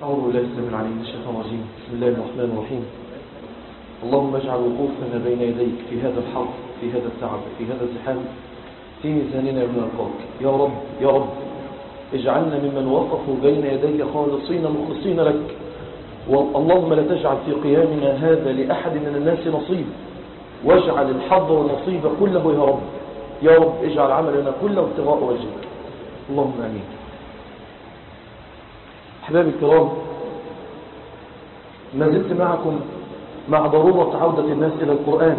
أعوذ بالله السلام العليم من الشيطان الرجيم بسم الله الرحمن الرحيم اللهم اجعل وقوفنا بين يديك في هذا الحرب في هذا التعب في هذا الزحام في ميزاننا من القاك يا رب يا رب اجعلنا ممن وقفوا بين يديك خالصين مخلصين لك اللهم لا تجعل في قيامنا هذا لأحد من الناس نصيب واجعل الحظ والنصيب كله يا رب يا رب اجعل عملنا كله ابتغاء وجهك اللهم امين احبابي الكرام ما زلت معكم مع ضرورة عودة الناس إلى القرآن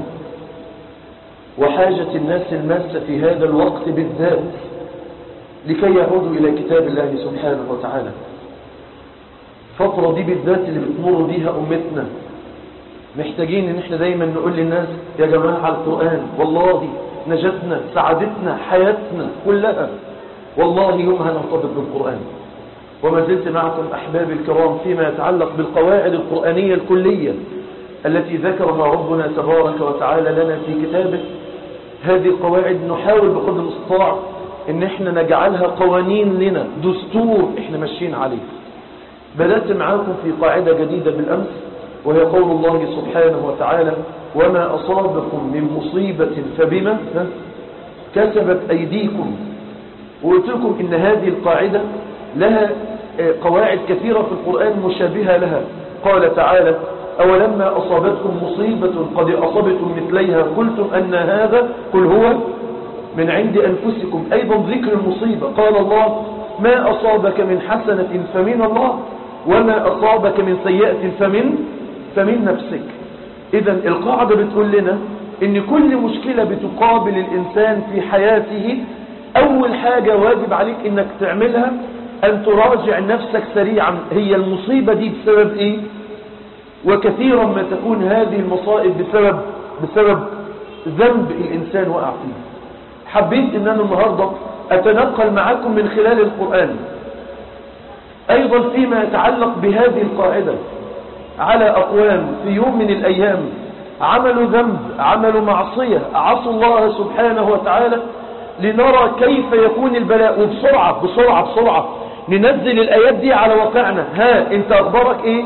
وحاجة الناس الماسة في هذا الوقت بالذات لكي يعودوا إلى كتاب الله سبحانه وتعالى فترة دي بالذات اللي بتمر بيها أمتنا محتاجين ان احنا دايما نقول للناس يا جماعة القرآن والله نجتنا سعادتنا حياتنا كلها والله يومها نرتبط بالقرآن وما زلت معكم أحبابي الكرام فيما يتعلق بالقواعد القرآنية الكلية التي ذكرها ربنا تبارك وتعالى لنا في كتابه هذه القواعد نحاول بقدر المستطاع ان احنا نجعلها قوانين لنا دستور احنا ماشيين عليه بدأت معاكم في قاعدة جديدة بالأمس وهي قول الله سبحانه وتعالى وما أصابكم من مصيبة فبما كسبت أيديكم وقلت لكم إن هذه القاعدة لها قواعد كثيرة في القرآن مشابهة لها قال تعالى أولما أصابتكم مصيبة قد أصبتم مثليها قلتم أن هذا قل هو من عند أنفسكم أيضا ذكر المصيبة قال الله ما أصابك من حسنة فمن الله وما أصابك من سيئة فمن فمن نفسك إذا القاعدة بتقول لنا إن كل مشكلة بتقابل الإنسان في حياته أول حاجة واجب عليك إنك تعملها أن تراجع نفسك سريعا هي المصيبة دي بسبب إيه وكثيرا ما تكون هذه المصائب بسبب بسبب ذنب الإنسان وقع فيه حبيت أن أنا النهاردة أتنقل معكم من خلال القرآن أيضا فيما يتعلق بهذه القاعدة على أقوام في يوم من الأيام عملوا ذنب عملوا معصية عصوا الله سبحانه وتعالى لنرى كيف يكون البلاء وبسرعة بسرعة بسرعة ننزل الآيات دي على واقعنا ها انت أخبارك ايه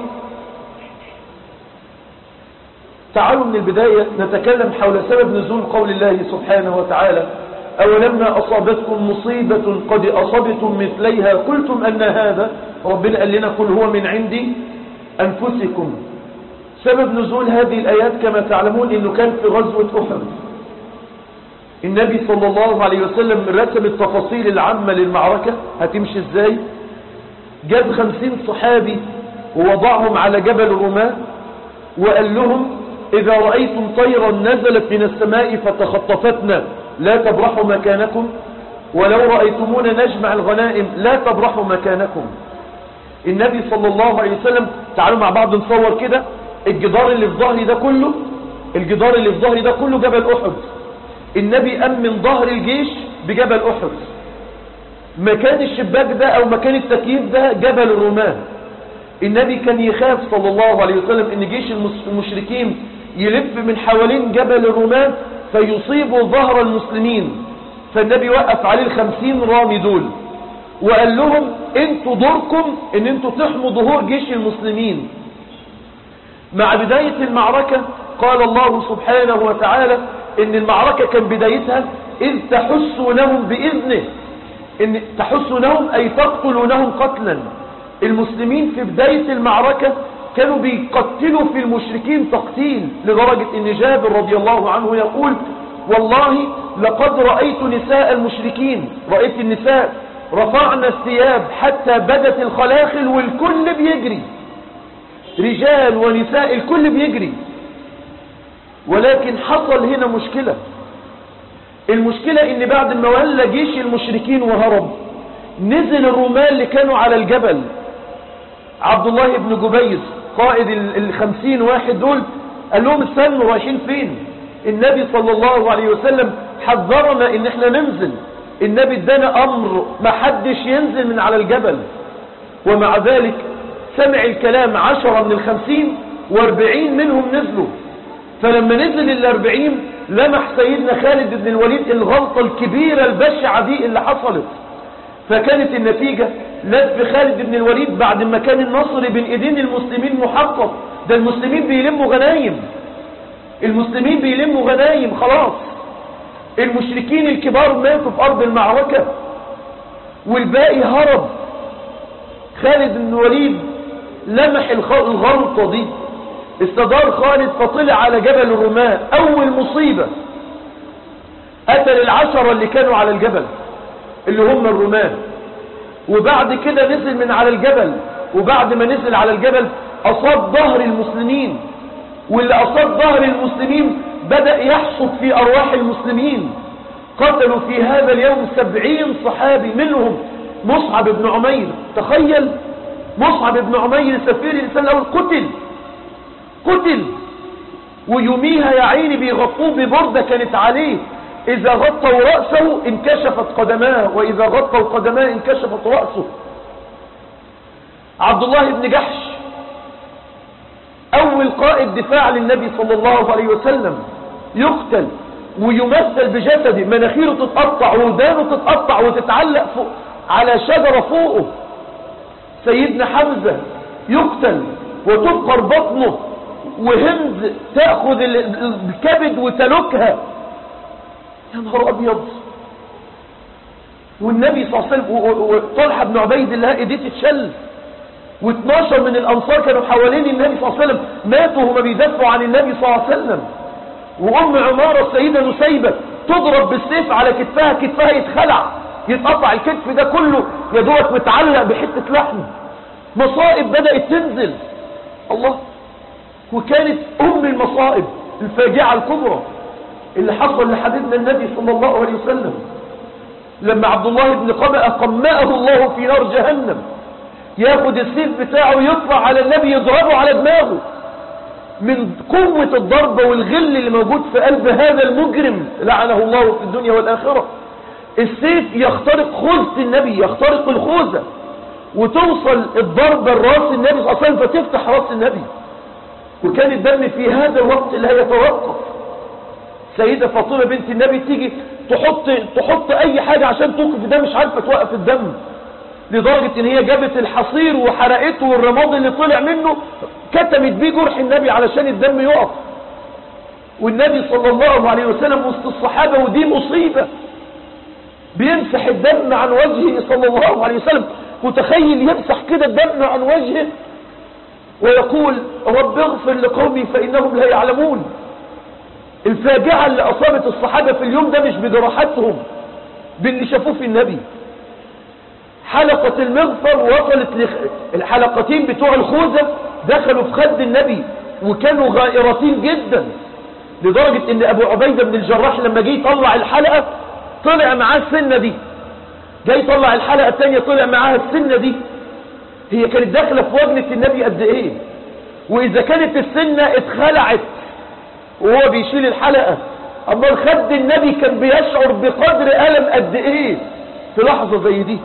تعالوا من البداية نتكلم حول سبب نزول قول الله سبحانه وتعالى أولما أصابتكم مصيبة قد أصبتم مثليها قلتم أن هذا ربنا قال لنا قل هو من عندي أنفسكم سبب نزول هذه الآيات كما تعلمون أنه كان في غزوة أحد النبي صلى الله عليه وسلم رسم التفاصيل العامة للمعركة هتمشي ازاي جاب خمسين صحابي ووضعهم على جبل الرماة وقال لهم إذا رأيتم طيرا نزلت من السماء فتخطفتنا لا تبرحوا مكانكم ولو رأيتمونا نجمع الغنائم لا تبرحوا مكانكم النبي صلى الله عليه وسلم تعالوا مع بعض نصور كده الجدار اللي في ظهري ده كله الجدار اللي في ظهري ده كله جبل أحد النبي قام من ظهر الجيش بجبل أحد مكان الشباك ده أو مكان التكييف ده جبل الرماه النبي كان يخاف صلى الله عليه وسلم ان جيش المشركين يلف من حوالين جبل الرماه فيصيبوا ظهر المسلمين فالنبي وقف عليه الخمسين رامي دول وقال لهم انتوا دوركم ان انتوا تحموا ظهور جيش المسلمين مع بداية المعركة قال الله سبحانه وتعالى ان المعركة كان بدايتها اذ تحسونهم بإذنه ان تحسونهم اي تقتلونهم قتلا المسلمين في بداية المعركة كانوا بيقتلوا في المشركين تقتيل لدرجة ان جابر رضي الله عنه يقول والله لقد رأيت نساء المشركين رأيت النساء رفعنا الثياب حتى بدت الخلاخل والكل بيجري رجال ونساء الكل بيجري ولكن حصل هنا مشكلة المشكلة ان بعد ما ولى جيش المشركين وهرب نزل الرمال اللي كانوا على الجبل عبد الله بن جبير قائد الخمسين واحد دول قال لهم استنوا رايحين فين النبي صلى الله عليه وسلم حذرنا ان احنا ننزل النبي ادانا امر ما حدش ينزل من على الجبل ومع ذلك سمع الكلام عشرة من الخمسين واربعين منهم نزلوا فلما نزل الاربعين لمح سيدنا خالد بن الوليد الغلطة الكبيرة البشعة دي اللي حصلت فكانت النتيجة لف خالد بن الوليد بعد ما كان النصر بين ايدين المسلمين محقق ده المسلمين بيلموا غنايم المسلمين بيلموا غنايم خلاص المشركين الكبار ماتوا في ارض المعركة والباقي هرب خالد بن الوليد لمح الغلطة دي استدار خالد فطلع على جبل الرماة اول مصيبة قتل العشرة اللي كانوا على الجبل اللي هم الرماة وبعد كده نزل من على الجبل وبعد ما نزل على الجبل أصاب ظهر المسلمين واللي أصاب ظهر المسلمين بدأ يحصد في أرواح المسلمين قتلوا في هذا اليوم سبعين صحابي منهم مصعب بن عمير تخيل مصعب بن عمير سفير الإنسان الأول قتل قتل ويوميها يا عيني بيغطوه ببردة كانت عليه إذا غطوا رأسه انكشفت قدماه وإذا غطوا قدماه انكشفت رأسه عبد الله بن جحش أول قائد دفاع للنبي صلى الله عليه وسلم يقتل ويمثل بجسده مناخيره تتقطع ودانه تتقطع وتتعلق فوق على شجرة فوقه سيدنا حمزة يقتل وتبقر بطنه وهند تأخذ الكبد وتلكها يا نهار أبيض والنبي صلى الله عليه وسلم وطلحة بن عبيد الله ايديه تتشل و12 من الأنصار كانوا حوالين النبي صلى الله عليه وسلم ماتوا وهم بيدافعوا عن النبي صلى الله عليه وسلم وأم عمارة السيدة نسيبة تضرب بالسيف على كتفها كتفها يتخلع يتقطع الكتف ده كله يا دوبك متعلق بحتة لحم مصائب بدأت تنزل الله وكانت أم المصائب الفاجعة الكبرى اللي حصل لحبيبنا النبي صلى الله عليه وسلم لما عبد الله بن قبأ قمأه الله في نار جهنم ياخد السيف بتاعه يطلع على النبي يضربه على دماغه من قوة الضربة والغل اللي موجود في قلب هذا المجرم لعنه الله في الدنيا والآخرة السيف يخترق خوذة النبي يخترق الخوذة وتوصل الضربة لراس النبي صلى الله عليه وسلم فتفتح راس النبي وكان الدم في هذا الوقت لا يتوقف سيدة فاطمة بنت النبي تيجي تحط تحط اي حاجة عشان توقف الدم مش عارفة توقف الدم لدرجة ان هي جابت الحصير وحرقته والرماد اللي طلع منه كتمت بيه جرح النبي علشان الدم يقف والنبي صلى الله عليه وسلم وسط الصحابة ودي مصيبة بيمسح الدم عن وجهه صلى الله عليه وسلم متخيل يمسح كده الدم عن وجهه ويقول رب اغفر لقومي فإنهم لا يعلمون الفاجعة اللي أصابت الصحابة في اليوم ده مش بجراحاتهم باللي شافوه في النبي حلقة المغفر وصلت لخ... الحلقتين بتوع الخوذة دخلوا في خد النبي وكانوا غائرتين جدا لدرجة ان ابو عبيدة بن الجراح لما جه يطلع الحلقة طلع معاه السنة دي جاي يطلع الحلقة الثانية طلع معاها السنة دي هي كانت داخلة في وجنة النبي قد ايه واذا كانت السنة اتخلعت وهو بيشيل الحلقة اما خد النبي كان بيشعر بقدر ألم قد ايه في لحظة زي دي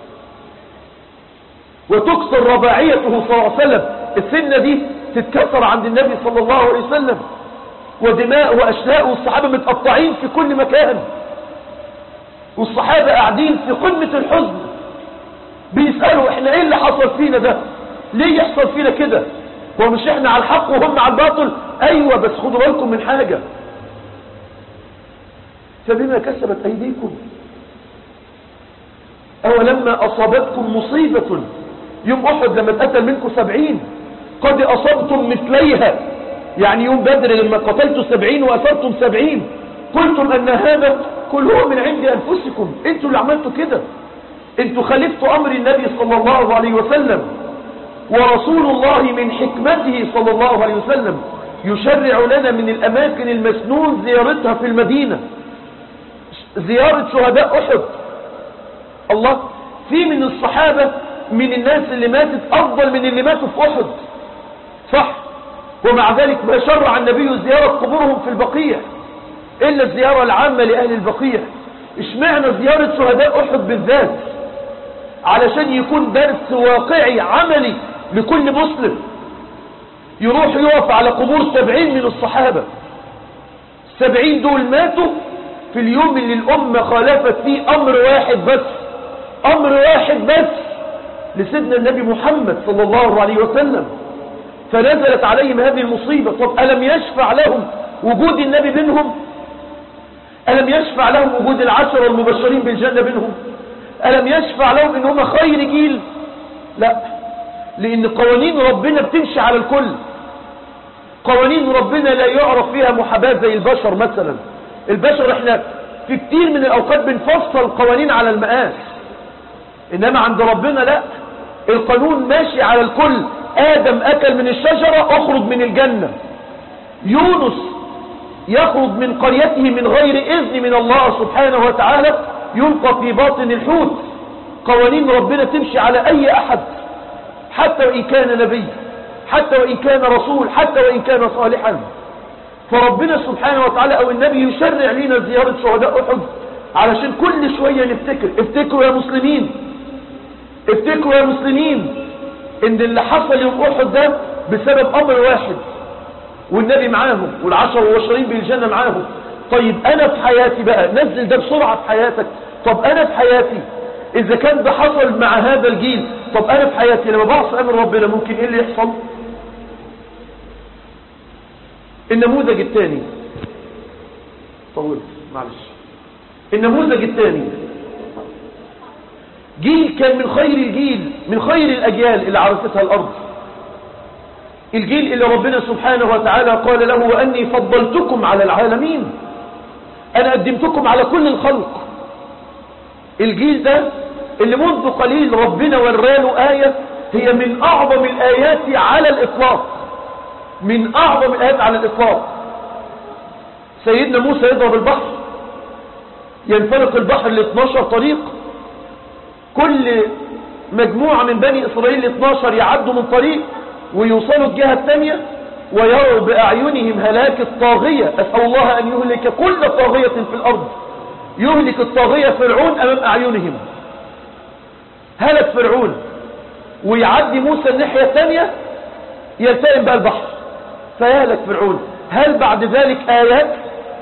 وتكسر رباعيته صلى الله عليه وسلم السنة دي تتكسر عند النبي صلى الله عليه وسلم ودماء وأشلاء والصحابة متقطعين في كل مكان والصحابة قاعدين في قمة الحزن بيسألوا احنا ايه اللي حصل فينا ده ليه يحصل فينا كده هو مش احنا على الحق وهم على الباطل ايوه بس خدوا بالكم من حاجة فبما كسبت ايديكم اولما اصابتكم مصيبة يوم احد لما اتقتل منكم سبعين قد اصبتم مثليها يعني يوم بدر لما قتلتوا سبعين واصبتم سبعين قلتم ان هذا كل هو من عند انفسكم انتوا اللي عملتوا كده انتوا خالفتوا امر النبي صلى الله عليه وسلم ورسول الله من حكمته صلى الله عليه وسلم يشرع لنا من الاماكن المسنون زيارتها في المدينة زيارة شهداء احد الله في من الصحابة من الناس اللي ماتت افضل من اللي ماتوا في احد صح ومع ذلك ما شرع النبي زيارة قبورهم في البقيع الا الزيارة العامة لاهل البقيع اشمعنى زيارة شهداء احد بالذات علشان يكون درس واقعي عملي لكل مسلم يروح يقف على قبور سبعين من الصحابة السبعين دول ماتوا في اليوم اللي الأمة خالفت فيه أمر واحد بس أمر واحد بس لسيدنا النبي محمد صلى الله عليه وسلم فنزلت عليهم هذه المصيبة طب ألم يشفع لهم وجود النبي بينهم ألم يشفع لهم وجود العشر المبشرين بالجنة بينهم ألم يشفع لهم إن هم خير جيل لا لأن قوانين ربنا بتمشي على الكل قوانين ربنا لا يعرف فيها محاباة زي البشر مثلا البشر احنا في كتير من الأوقات بنفصل قوانين على المقاس إنما عند ربنا لا القانون ماشي على الكل آدم أكل من الشجرة أخرج من الجنة يونس يخرج من قريته من غير إذن من الله سبحانه وتعالى يلقى في باطن الحوت قوانين ربنا تمشي على أي أحد حتى وإن كان نبي حتى وإن كان رسول حتى وإن كان صالحا فربنا سبحانه وتعالى أو النبي يشرع لنا زيارة شهداء أحد علشان كل شوية نفتكر افتكروا يا مسلمين افتكروا يا مسلمين ان اللي حصل يوم أحد ده بسبب أمر واحد والنبي معاهم والعشر والعشرين بالجنة معاهم طيب أنا في حياتي بقى نزل ده بسرعة في حياتك طب أنا في حياتي إذا كان ده حصل مع هذا الجيل طب أنا في حياتي لما بعص أمر ربنا ممكن إيه اللي يحصل النموذج الثاني طولت معلش النموذج الثاني جيل كان من خير الجيل من خير الأجيال اللي عرفتها الأرض الجيل اللي ربنا سبحانه وتعالى قال له وأني فضلتكم على العالمين أنا قدمتكم على كل الخلق الجيل ده اللي منذ قليل ربنا وراله آية هي من أعظم الآيات على الإطلاق من أعظم الآيات على الإطلاق سيدنا موسى يضرب البحر ينفرق البحر ل 12 طريق كل مجموعة من بني إسرائيل 12 يعدوا من طريق ويوصلوا الجهة الثانية ويروا بأعينهم هلاك الطاغية أسأل الله أن يهلك كل طاغية في الأرض يهلك الطاغية فرعون أمام أعينهم هلك فرعون ويعدي موسى الناحية الثانية يلتئم بقى البحر فيهلك فرعون هل بعد ذلك آيات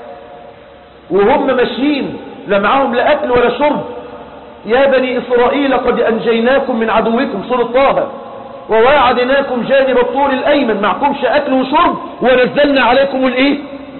وهم ماشيين لا معاهم لا أكل ولا شرب يا بني إسرائيل قد أنجيناكم من عدوكم سورة طه وواعدناكم جانب الطور الأيمن معكمش أكل وشرب ونزلنا عليكم الإيه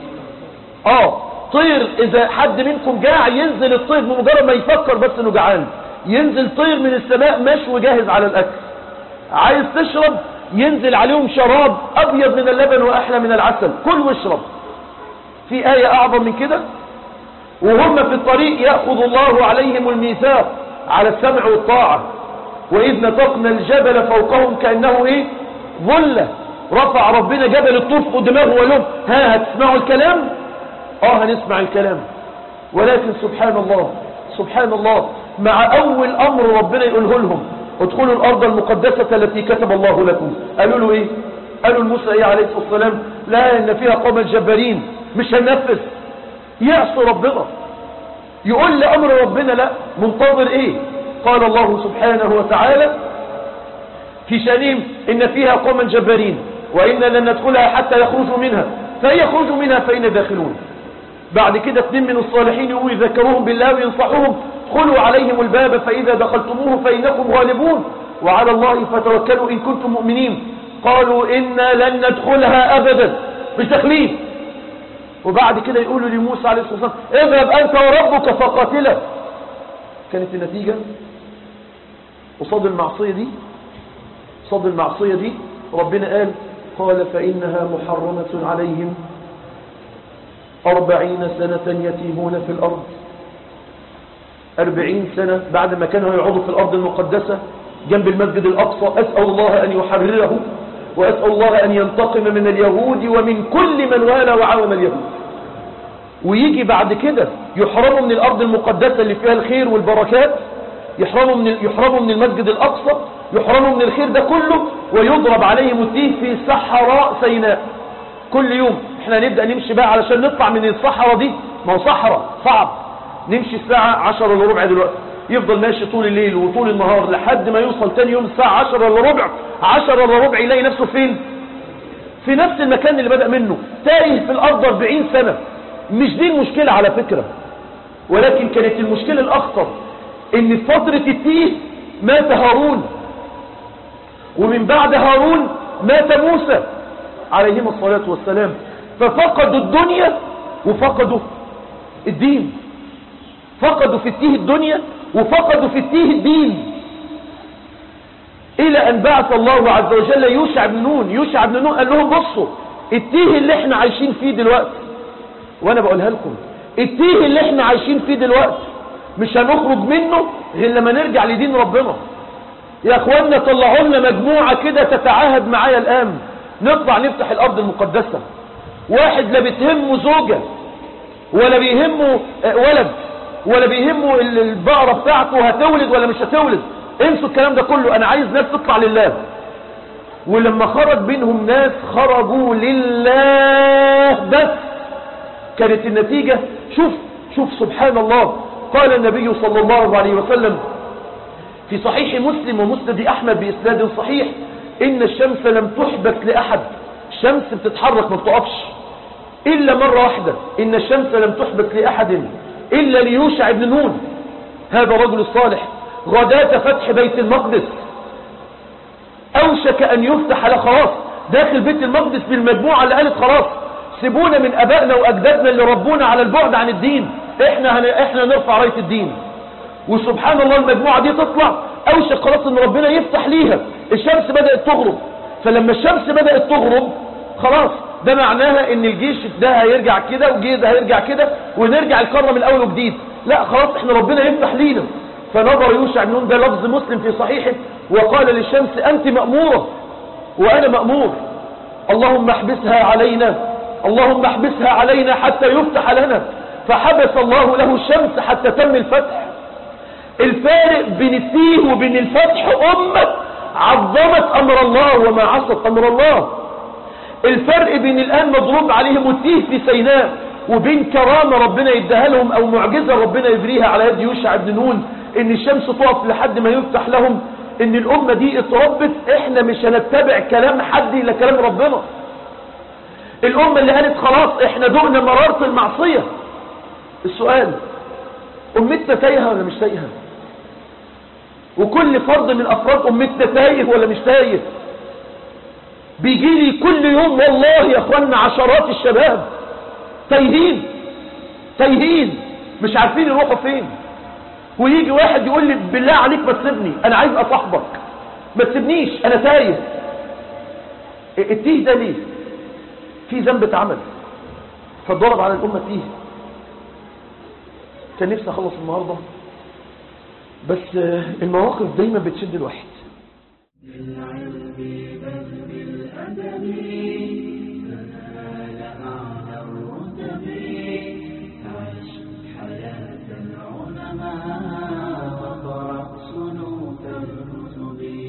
آه طير إذا حد منكم جاع ينزل الطير بمجرد ما يفكر بس إنه جعان ينزل طير من السماء مشوي جاهز على الأكل عايز تشرب ينزل عليهم شراب أبيض من اللبن وأحلى من العسل كل واشرب في آية أعظم من كده وهم في الطريق يأخذ الله عليهم الميثاق على السمع والطاعة وإذ نطقنا الجبل فوقهم كأنه إيه ظلة رفع ربنا جبل الطوف قدامه ولهم ها هتسمعوا الكلام اه هنسمع الكلام ولكن سبحان الله سبحان الله مع أول أمر ربنا يقوله لهم ادخلوا الأرض المقدسة التي كتب الله لكم قالوا له إيه قالوا لموسى إيه عليه الصلاة والسلام لا إن فيها قوم الجبارين مش هننفذ يعصوا ربنا يقول لأمر ربنا لا منتظر إيه قال الله سبحانه وتعالى في شانهم إن فيها قوما جبارين وإن لن ندخلها حتى يخرجوا منها فإن يخرجوا منها فإن داخلون بعد كده اثنين من الصالحين يقولوا يذكروهم بالله وينصحوهم ادخلوا عليهم الباب فإذا دخلتموه فإنكم غالبون وعلى الله فتوكلوا إن كنتم مؤمنين قالوا إنا لن ندخلها أبدا مش داخلين وبعد كده يقولوا لموسى عليه الصلاة والسلام اذهب أنت وربك فقاتلا كانت النتيجة قصاد المعصية دي قصاد المعصية دي ربنا قال قال فإنها محرمة عليهم أربعين سنة يتيهون في الأرض أربعين سنة بعد ما كانوا يعودوا في الأرض المقدسة جنب المسجد الأقصى أسأل الله أن يحرره وأسأل الله أن ينتقم من اليهود ومن كل من والى وعاون اليهود ويجي بعد كده يحرموا من الأرض المقدسة اللي فيها الخير والبركات يحرموا من يحرموا من المسجد الأقصى يحرموا من الخير ده كله ويضرب عليهم التيه في صحراء سيناء كل يوم احنا نبدأ نمشي بقى علشان نطلع من الصحراء دي ما هو صحراء صعب نمشي الساعة عشر الا ربع دلوقتي يفضل ماشي طول الليل وطول النهار لحد ما يوصل تاني يوم الساعة عشر الا ربع عشر الا ربع يلاقي نفسه فين في نفس المكان اللي بدأ منه تايه في الأرض 40 سنة مش دي المشكلة على فكرة ولكن كانت المشكلة الأخطر ان في فترة التيه مات هارون ومن بعد هارون مات موسى عليهما الصلاة والسلام ففقدوا الدنيا وفقدوا الدين فقدوا في التيه الدنيا وفقدوا في التيه الدين إلى أن بعث الله عز وجل يوشع بن نون يوشع بن نون قال لهم بصوا التيه اللي احنا عايشين فيه دلوقتي وانا بقولها لكم التيه اللي احنا عايشين فيه دلوقتي مش هنخرج منه غير لما نرجع لدين ربنا يا اخوانا طلعوا لنا مجموعة كده تتعاهد معايا الان نطلع نفتح الارض المقدسة واحد لا بتهمه زوجة ولا بيهمه ولد ولا بيهمه البقرة بتاعته هتولد ولا مش هتولد انسوا الكلام ده كله انا عايز ناس تطلع لله ولما خرج منهم ناس خرجوا لله بس كانت النتيجة شوف شوف سبحان الله قال النبي صلى الله عليه وسلم في صحيح مسلم ومسند أحمد بإسناد صحيح إن الشمس لم تحبك لأحد الشمس بتتحرك ما بتقفش إلا مرة واحدة إن الشمس لم تحبك لأحد إلا ليوشع بن نون هذا رجل الصالح غداة فتح بيت المقدس أوشك أن يفتح له خلاص داخل بيت المقدس بالمجموعة اللي قالت خلاص سيبونا من أبائنا وأجدادنا اللي ربونا على البعد عن الدين إحنا, هن... إحنا نرفع راية الدين وسبحان الله المجموعة دي تطلع أوشك خلاص أن ربنا يفتح ليها الشمس بدأت تغرب فلما الشمس بدأت تغرب خلاص ده معناها ان الجيش ده هيرجع كده والجيش ده هيرجع كده ونرجع القارة من اول وجديد لا خلاص احنا ربنا يفتح لينا فنظر يوشع بن نون ده لفظ مسلم في صحيحه وقال للشمس انت مأمورة وانا مأمور اللهم احبسها علينا اللهم احبسها علينا حتى يفتح لنا فحبس الله له الشمس حتى تم الفتح الفارق بين التيه وبين الفتح أمة عظمت أمر الله وما عصت أمر الله الفرق بين الآن مضروب عليهم التيه في سيناء وبين كرامة ربنا يديها لهم أو معجزة ربنا يجريها على يد يوشع بن نون إن الشمس تقف لحد ما يفتح لهم إن الأمة دي اتربت إحنا مش هنتبع كلام حد إلا كلام ربنا الأمة اللي قالت خلاص إحنا دقنا مرارة المعصية السؤال أمتنا تايهة ولا مش تايهة وكل فرد من أفراد أمتنا تايه ولا مش تايه بيجي لي كل يوم والله يا أخوانا عشرات الشباب تايهين تايهين مش عارفين يروحوا فين ويجي واحد يقول لي بالله عليك ما تسيبني أنا عايز أصاحبك ما تسيبنيش أنا تايه التيه ده ليه في ذنب اتعمل فاتضرب على الأمة تيه كان نفسي اخلص النهاردة بس المواقف دايما بتشد الواحد بالعلم بل بالأدب